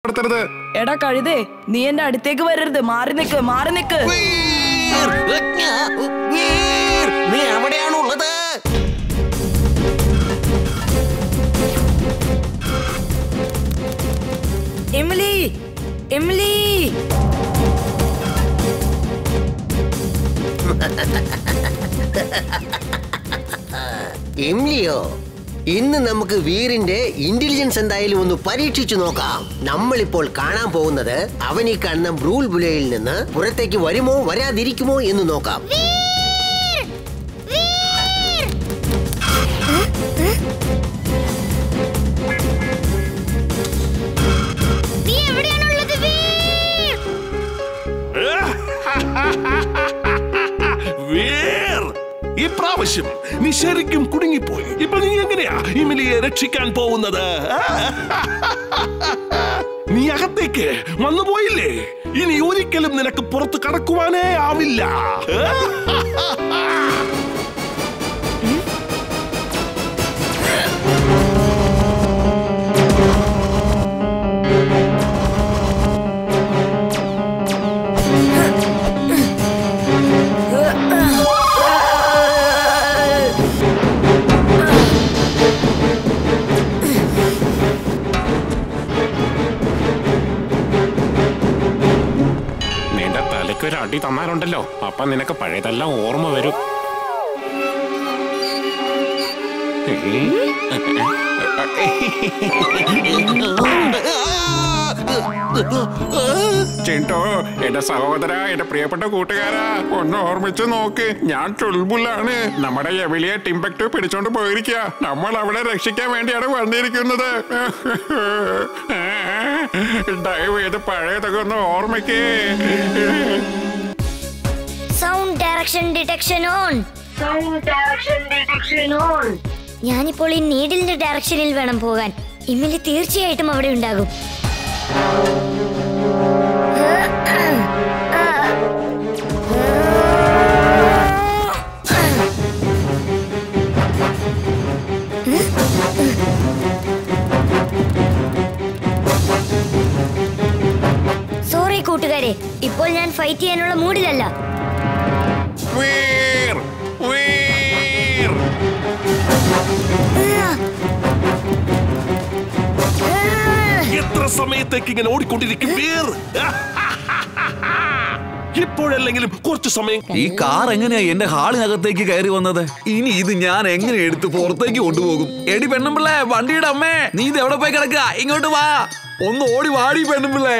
പെടുത്തരുത് എടാ കഴുതേ നീ എന്റെ അടുത്തേക്ക് വരരുത് മാറി നിക്ക് മാറി നിക്ക് വീർ! ആ, വീർ! നീ എവിടെയാണുള്ളത് എമിലി എമിലി എംലിയോ ഇന്ന് നമുക്ക് വീറിന്റെ ഇന്റലിജൻസ് എന്തായാലും ഒന്ന് പരീക്ഷിച്ചു നോക്കാം നമ്മളിപ്പോൾ കാണാൻ പോകുന്നത് അവൻ ഈ കാണുന്ന ബ്രൂൾ ബുലയിൽ നിന്ന് പുറത്തേക്ക് വരുമോ വരാതിരിക്കുമോ എന്ന് നോക്കാം നീ എവിടെയാണുള്ളത് വീർ? വീർ ഇപ്രാവശ്യം നീ ശരിക്കും കുടുങ്ങിപ്പോയി ഇപ്പൊ നീ എങ്ങനെയാ ഇമിലിയെ രക്ഷിക്കാൻ പോകുന്നത് ആ? നീ അകത്തേക്ക് വന്നുപോയില്ലേ ഇനി ഒരിക്കലും നിനക്ക് പുറത്ത് കടക്കുവാനേ ആവില്ല നിന്റെ തലയ്ക്ക് ഒരു അടി തന്നാലുണ്ടല്ലോ അപ്പൊ നിനക്ക് പഴയതെല്ലാം ഓർമ്മ വരും ചിട്ടോ എന്റെ സഹോദര എന്റെ പ്രിയപ്പെട്ട കൂട്ടുകാരാ ഒന്ന് ഓർമ്മിച്ച് നോക്ക് ഞാൻ ചുൽബുലാണ് നമ്മുടെ എവിലിയെ ടിംപെക്ട് പിടിച്ചോണ്ട് പോയിരിക്കുക നമ്മൾ അവളെ രക്ഷിക്കാൻ വേണ്ടിയാണ് വന്നിരിക്കുന്നത് ദയവ് ചെയ്ത് പഴയതൊക്കെ ഒന്ന് ഓർമ്മിക്കേ സൗണ്ട് ഡയറക്ഷൻ ഡിറ്റക്ഷൻ ഓൺ ഞാനിപ്പോൾ ഈ നീഡിലിന്റെ ഡയറക്ഷനിൽ വേണം പോകാൻ ഇമ്മിലി തീർച്ചയായിട്ടും അവിടെ ഉണ്ടാകും സോറി കൂട്ടുകാരെ ഇപ്പോൾ ഞാൻ ഫൈറ്റ് ചെയ്യാനുള്ള മൂഡിലല്ല വീർ വീർ എത്ര സമയത്തേക്ക് ഇങ്ങനെ ഓടിക്കൊണ്ടിരിക്കും വീർ ഇപ്പോഴല്ലെങ്കിലും കുറച്ചു സമയം ഈ കാർ എങ്ങനെയാ എന്റെ ഹാളിനകത്തേക്ക് കയറി വന്നത് ഇനി ഇത് ഞാൻ എങ്ങനെ എടുത്ത് പുറത്തേക്ക് കൊണ്ടുപോകും എടി പെണ്ണുമ്പിള്ളേ വണ്ടിയുടെ അമ്മേ നീ ഇത് എവിടെ പോയി കിടക്കുക ഇങ്ങോട്ട് വാ ഒന്ന് ഓടി വാടി പെണ്ണുമ്പിള്ളേ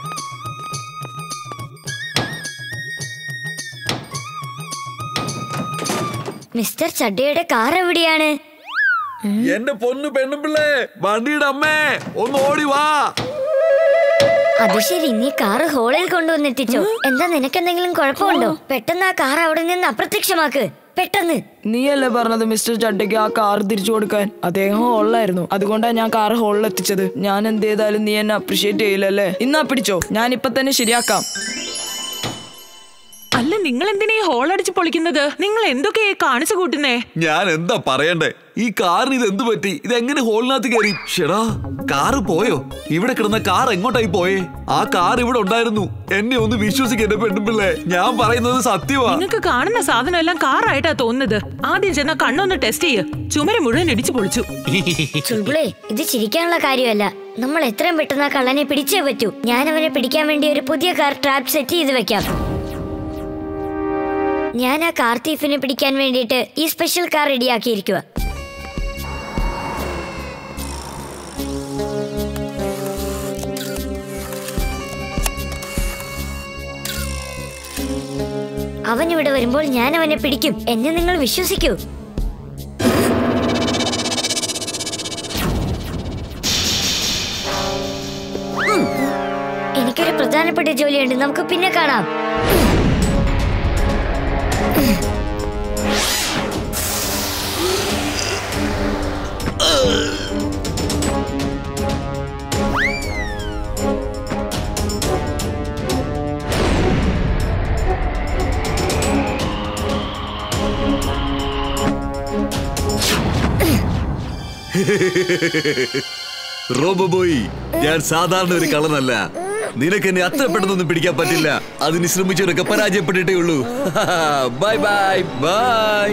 മിസ്റ്റർ ചഡ്ഡയുടെ കാർ എവിടെയാണ് എന്റെ പൊന്നു പെണ്ണുമ്പിള്ളേ വണ്ടിയുടെ അമ്മേ ഒന്ന് ഓടി വാ അത് ശരി നീ കാറ് ഹോളിൽ കൊണ്ടുവന്നെത്തിച്ചോ എന്താ നിനക്ക് എന്തെങ്കിലും കുഴപ്പമുണ്ടോ പെട്ടെന്ന് ആ കാർ അവിടെ നിന്ന് അപ്രത്യക്ഷമാക്ക് പെട്ടെന്ന് നീയല്ലേ പറഞ്ഞത് മിസ്റ്റർ ചട്ടയ്ക്ക് ആ കാർ തിരിച്ചു കൊടുക്കാൻ അദ്ദേഹം ഹോളിലായിരുന്നു അതുകൊണ്ടാണ് ഞാൻ കാർ ഹോളിൽ എത്തിച്ചത് ഞാൻ എന്ത് ചെയ്താലും നീ എന്നെ അപ്രീഷിയേറ്റ് ചെയ്യില്ലല്ലേ ഇന്നാ പിടിച്ചോ ഞാൻ ഇപ്പൊ തന്നെ ശരിയാക്കാം അല്ല നിങ്ങൾ എന്തിനാ ഈ ഹോൾ അടിച്ച് പൊളിക്കുന്നത് നിങ്ങൾ എന്തൊക്കെയാ കാണിച്ചു കൂട്ടുന്നേ ഞാൻ എന്താ പറയണ്ടേ ഈ കാറിന് ഇത് എന്ത് പറ്റി ഇത് എങ്ങനെ ഹോളിനകത്ത് കയറി ഷെടാ കാറ് പോയോ ഇവിടെ കിടന്ന കാർ എങ്ങോട്ടായി പോയേ ആ കാർ ഇവിടെ ഉണ്ടായിരുന്നു എന്നെ ഒന്ന് വിശ്വസിക്ക എന്റെ പെണ്ണുമ്പിള്ളേ ഞാൻ പറയുന്നത് സത്യമാ നിങ്ങൾക്ക് കാണുന്ന സാധനം എല്ലാം കാറായിട്ടാ തോന്നുന്നത് ആദ്യം ചെന്ന കണ്ണൊന്ന് ടെസ്റ്റ് ചെയ്യ് ചുമര് മുഴുവൻ ഇടിച്ചു പൊളിച്ചു ചുൾബുളേ ഇത് ചിരിക്കാനുള്ള കാര്യമല്ല നമ്മൾ എത്രയും പെട്ടെന്ന് ആ കള്ളനെ പിടിച്ചേ പറ്റൂ ഞാൻ അവനെ പിടിക്കാൻ വേണ്ടി ഒരു പുതിയ കാർ ട്രാപ്പ് സെറ്റ് ചെയ്ത് വെക്കാം ഞാൻ ആ കാർ തീഫിനെ പിടിക്കാൻ വേണ്ടിയിട്ട് ഈ സ്പെഷ്യൽ കാർ റെഡിയാക്കിയിരിക്കുക അവൻ ഇവിടെ വരുമ്പോൾ ഞാൻ അവനെ പിടിക്കും എന്നെ നിങ്ങൾ വിശ്വസിക്കൂ എനിക്കൊരു പ്രധാനപ്പെട്ട ജോലിയുണ്ട് നമുക്ക് പിന്നെ കാണാം റോബോ ബോയ് ഞാൻ സാധാരണ ഒരു കള്ളനല്ല നിനക്ക് എന്നെ അത്ര പെട്ടെന്നൊന്നും പിടിക്കാൻ പറ്റില്ല അതിന് ശ്രമിച്ചവരൊക്കെ പരാജയപ്പെട്ടിട്ടേ ഉള്ളൂ bye bye bye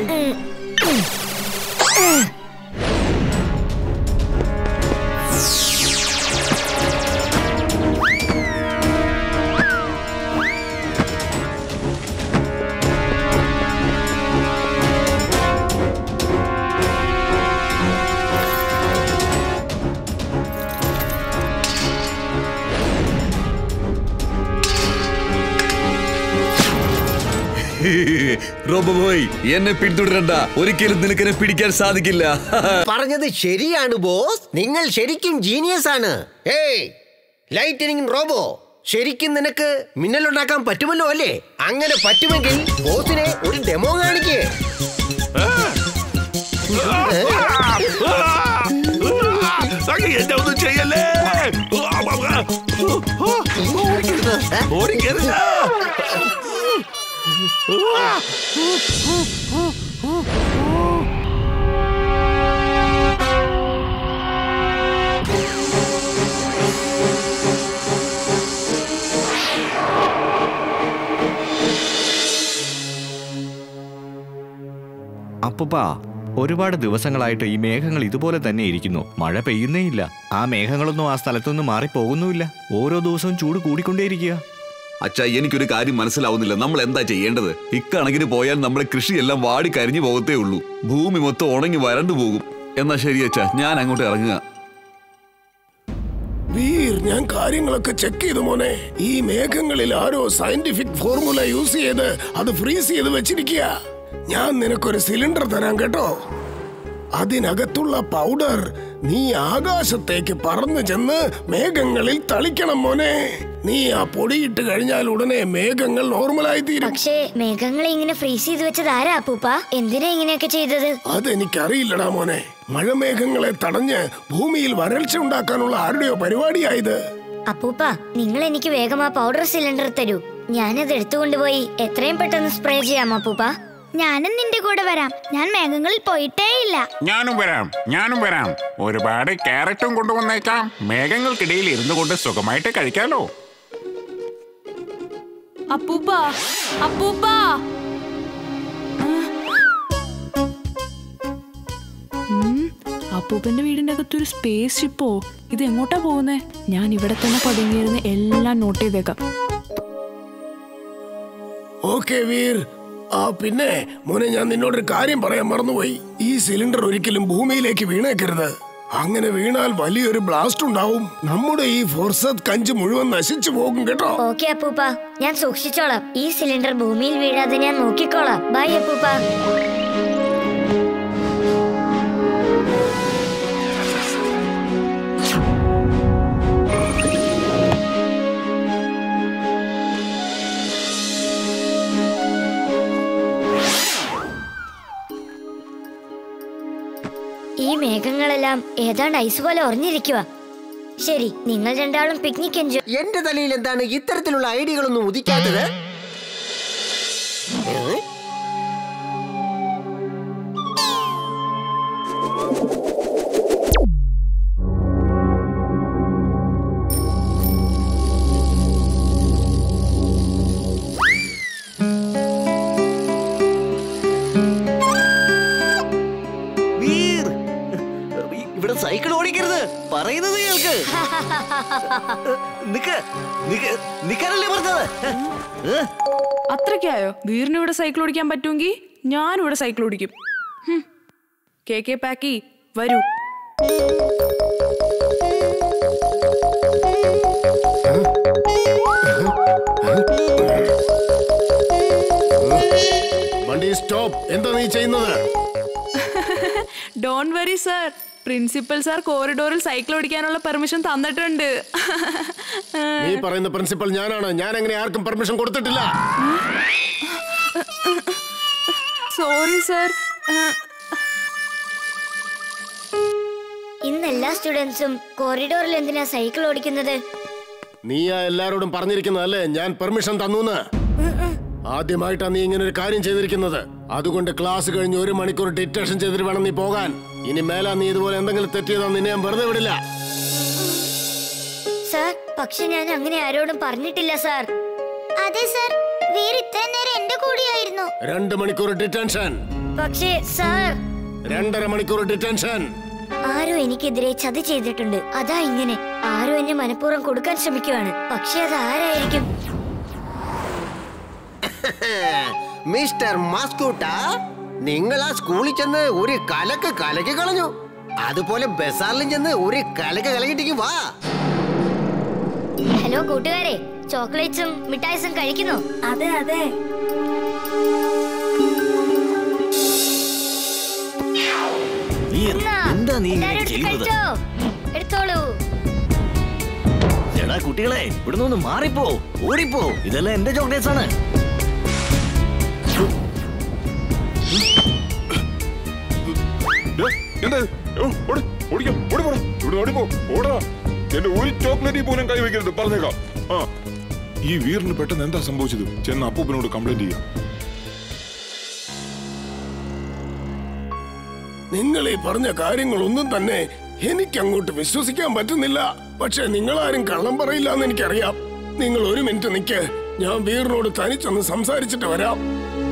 robo boy എന്നെ പിന്തുടരണ്ട ഒരിക്കലും നിനക്ക് എന്നെ പിടിക്കാൻ സാധിക്കില്ല പറഞ്ഞത് ശരിയാണ് ബോസ് നിങ്ങൾ ശരിക്കും ജീനിയസ് ആണ് ഏയ് ലൈറ്റനിങ് റോബോ ശരിക്കും നിനക്ക് മിന്നലുണ്ടാക്കാൻ പറ്റുമല്ലോ അല്ലേ അങ്ങനെ പറ്റുമെങ്കിൽ ബോസിനെ ഒരു ഡെമോ കാണിക്കേ എന്നെ ഒന്നും ചെയ്യല്ലേ ഓടിക്കരുത് അപ്പുപ്പാ ഒരുപാട് ദിവസങ്ങളായിട്ട് ഈ മേഘങ്ങൾ ഇതുപോലെ തന്നെ ഇരിക്കുന്നു മഴ പെയ്യുന്നേയില്ല ആ മേഘങ്ങളൊന്നും ആ സ്ഥലത്തുനിന്ന് മാറിപ്പോകുന്നുമില്ല ഓരോ ദിവസവും ചൂട് കൂടിക്കൊണ്ടേയിരിക്കുക അച്ഛാ എനിക്കൊരു കാര്യം മനസ്സിലാവുന്നില്ല നമ്മൾ എന്താ ചെയ്യേണ്ടത് ഇക്കണക്കിന് പോയാൽ നമ്മുടെ കൃഷിയെല്ലാം വാടി കരിഞ്ഞു പോകത്തേ ഉള്ളൂ ഭൂമി മൊത്തം ഉണങ്ങി വരണ്ടു പോകും എന്നാ ശരി അച്ഛാ ഞാൻ അങ്ങോട്ട് ഇറങ്ങുക വീർ ഞാൻ കാര്യങ്ങളൊക്കെ ചെക്ക് ചെയ്തു മോനെ ഈ മേഘങ്ങളിൽ ആരോ സയന്റിഫിക് ഫോർമുല യൂസ് ചെയ്ത് അത് ഫ്രീസ് ചെയ്ത് വെച്ചിരിക്കുക ഞാൻ നിനക്കൊരു സിലിണ്ടർ തരാം കേട്ടോ അതിനകത്തുള്ള പൗഡർ നീ ആകാശത്തേക്ക് പറന്നു ചെന്ന് മേഘങ്ങളിൽ തളിക്കണം മോനെ നീ ആ പൊടിയിട്ട് കഴിഞ്ഞാൽ ഉടനെ മേഘങ്ങൾ നോർമലായി തീരും പക്ഷേ മേഘങ്ങളെ ഇങ്ങനെ ഫ്രീസ് ചെയ്ത് വെച്ചത് ആരാ അപ്പൂപ്പ എന്തിനാ ഇങ്ങനെയൊക്കെ ചെയ്തത് അതെനിക്കറിയില്ലടാ മോനെ മഴമേഘങ്ങളെ തടഞ്ഞ് ഭൂമിയിൽ വരൾച്ച ഉണ്ടാക്കാനുള്ള ആരുടെയോ പരിപാടിയായത് അപ്പൂപ്പ നിങ്ങൾ എനിക്ക് വേഗം ആ പൗഡർ സിലിണ്ടർ തരൂ ഞാനത് എടുത്തുകൊണ്ടുപോയി എത്രയും പെട്ടെന്ന് സ്പ്രേ ചെയ്യാം അപ്പൂപ്പ ഞാനും നിന്റെ കൂടെ വരാം ഞാൻ മേഘങ്ങളിൽ പോയിട്ടേ ഇല്ല ഞാനും വരാം ഞാനും വരാം ഒരുപാട് ക്യാരറ്റും കൊണ്ടുവന്നേക്കാം മേഘങ്ങൾക്കിടയിൽ ഇരുന്നു കൊണ്ട് സുഖമായിട്ട് കഴിക്കാലോ അപ്പൂപ്പ അപ്പൂപ്പ ഉം, അപ്പൂപ്പന്റെ വീടിന്റെ അകത്തൊരു സ്പേസ് ഷിപ്പോ ഇത് എങ്ങോട്ടാ പോകുന്നേ ഞാൻ ഇവിടെ തന്നെ പതുങ്ങിയിരുന്ന് എല്ലാം നോട്ട് ചെയ്തേക്കാം ഓക്കെ വീർ ആ പിന്നെ മോനെ ഞാൻ നിന്നോടൊരു കാര്യം പറയാൻ മറന്നുപോയി ഈ സിലിണ്ടർ ഒരിക്കലും ഭൂമിയിലേക്ക് വീണേക്കരുത് അങ്ങനെ വീണാൽ വലിയൊരു ബ്ലാസ്റ്റ് ഉണ്ടാവും നമ്മുടെ ഈ ഫോർസത് കഞ്ച് മുഴുവൻ നശിച്ചു പോകും കേട്ടോ ഓക്കെ അപ്പൂപ്പ ഞാൻ സൂക്ഷിച്ചോളാം ഈ സിലിണ്ടർ ഭൂമിയിൽ വീഴാതെ ഞാൻ നോക്കിക്കോളാം ബൈ അപ്പൂപ്പ ഈ മേഘങ്ങളെല്ലാം ഏതാണ്ട് ഐസ് പോലെ ഉറഞ്ഞിരിക്കുക ശരി നിങ്ങൾ രണ്ടാളും പിക്നിക് എൻജോയ് എന്റെ തലയിൽ എന്താണ് ഇത്തരത്തിലുള്ള ഐഡിയകളൊന്നും ഉദിക്കാത്തത് ഏ? വീർ ഇവിടെ സൈക്കിൾ ഓടിക്കരുത് പറയുന്നത് കേൾക്ക് നിക്ക് നിക്ക് നിക്കാനല്ലേ പറഞ്ഞത് ഏ? അത്രയ്ക്കായോ വീറിന് ഇവിടെ സൈക്കിൾ ഓടിക്കാൻ പറ്റുമെങ്കിൽ ഞാനും ഇവിടെ സൈക്കിൾ ഓടിക്കും ഹും. കെ കെ പാക്കി വരൂ വണ്ടി സ്റ്റോപ്പ് എന്താ നീ ചെയ്യുന്നത് don't worry sir principal sir കോറിഡോറിൽ സൈക്കിൾ ഓടിക്കാനുള്ള പെർമിഷൻ തന്നിട്ടുണ്ട് നീ പറയുന്ന പ്രിൻസിപ്പൽ ഞാനാണ് ഞാൻ അങ്ങനെ ആർക്കും പെർമിഷൻ കൊടുത്തിട്ടില്ല സോറി സർ ഇന്ന് എല്ലാ സ്റ്റുഡൻസും കോറിഡോറിൽ എന്തിനാ സൈക്കിൾ ഓടിക്കുന്നത് നീ ആ എല്ലാരോടും പറഞ്ഞിരിക്കുന്നതല്ലേ ഞാൻ പെർമിഷൻ തന്നൂന്ന് ആദ്യമായിട്ടാണ് നീ ഇങ്ങനെ ഒരു കാര്യം ചെയ്തിരിക്കുന്നത് അതുകൊണ്ട് ക്ലാസ് കഴിഞ്ഞ് ഒരു മണിക്കൂർ ഡിറ്റക്ഷൻ ചെയ്തിട്ട് വേണം നീ പോകാൻ ഇനി മേലാ നീ ഇതുപോലെ എന്തെങ്കിലും തെറ്റിയതാ നിന്നെ ഞാൻ വെറുതെ വിടില്ല സാർ പക്ഷെ ഞാൻ അങ്ങനെ ആരോടും പറഞ്ഞിട്ടില്ല സാർ അതെ സർ വീർ ഇത്രയും നേരം എന്റെ കൂടെയായിരുന്നു രണ്ട് മണിക്കൂർ ഡിറ്റൻഷൻ പക്ഷേ സാർ രണ്ടര മണിക്കൂർ ഡിറ്റൻഷൻ ആരോ എനിക്കെതിരെ ചതി ചെയ്തിട്ടുണ്ട് അതാ ഇങ്ങനെ ആരോ എന്നെ മനഃപൂർവ്വം കൊടുക്കാൻ ശ്രമിക്കുവാണ് പക്ഷെ അത് ആരായിരിക്കും മിസ്റ്റർ മാസ്കൂട്ട നിങ്ങൾ ആ സ്കൂളിൽ ചെന്ന് ഒരു കലക്ക് കലക്കി കളഞ്ഞു അതുപോലെ ബസാറിലും ചെന്ന് ഒരു കലക്ക് കലക്കിട്ടേക്ക് വാ ഹലോ കൂട്ടുകാരെ ചോക്ലേറ്റ്സും മിഠായിസും കഴിക്കുന്നു അതെ അതെ നീ എന്താ നീ ഇങ്ങനെ ചെയ്യുന്നത് കഴിച്ചോ എടുത്തോളൂ എടാ കുട്ടികളെ ഇവിടുന്ന് ഒന്ന് മാറിപ്പോ ഓടിപ്പോ ഇതെല്ലാം എന്റെ ചോക്ലേറ്റ്സ് ആണ് എന്താ ഓടി ഓടിക്കോ ഓടി പോടാ ഇവിടെ ഓടിപ്പോ ഓടാ എന്റെ ഒരു ചോക്ലേറ്റിൽ പോലും കൈവയ്ക്കരുത് പറഞ്ഞേക്കാം ആ ഈ വീറിന് പെട്ടെന്ന് എന്താ സംഭവിച്ചത് ചെന്ന് അപ്പൂപ്പനോട് കംപ്ലൈന്റ് ചെയ്യാം നിങ്ങൾ ഈ പറഞ്ഞ കാര്യങ്ങളൊന്നും തന്നെ എനിക്ക് അങ്ങോട്ട് വിശ്വസിക്കാൻ പറ്റുന്നില്ല പക്ഷെ നിങ്ങൾ ആരും കള്ളം പറയില്ല എന്ന് എനിക്കറിയാം നിങ്ങൾ ഒരു മിനിറ്റ് നിൽക്ക് ഞാൻ വീറിനോട് തനിച്ചൊന്ന് സംസാരിച്ചിട്ട് വരാം